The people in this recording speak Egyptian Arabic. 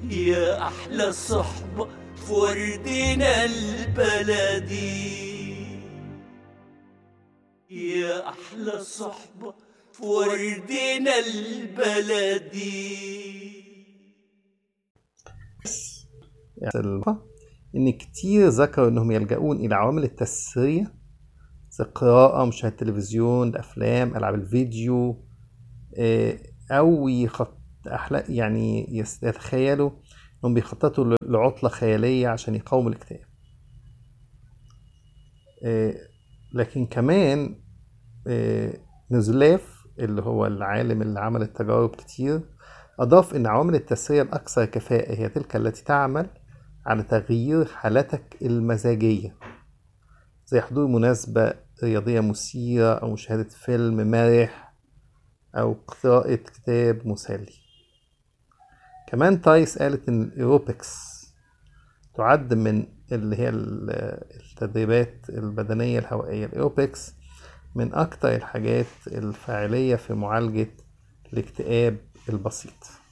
يا أحلى صحبة في وردنا البلدي يا أحلى صحبة في وردنا البلدي يعني إن كتير ذكروا إنهم يلجؤون إلى عوامل التسرية زي القراءة مشاهدة التلفزيون الأفلام ألعاب الفيديو آه، أو يخط أحلى يعني يس- يتخيلوا إنهم بيخططوا ل- لعطلة خيالية عشان يقاوموا الاكتئاب آه، لكن كمان آه، نزلاف اللي هو العالم اللي عمل التجارب كتير أضاف إن عوامل التسرية الأكثر كفاءة هي تلك التي تعمل على تغيير حالتك المزاجية زي حضور مناسبة رياضية مثيرة أو مشاهدة فيلم مرح أو قراءة كتاب مسلي كمان تايس قالت إن الإيروبكس تعد من اللي هي ال- التدريبات البدنية الهوائية الإيروبكس من أكتر الحاجات الفاعلية في معالجة الاكتئاب البسيط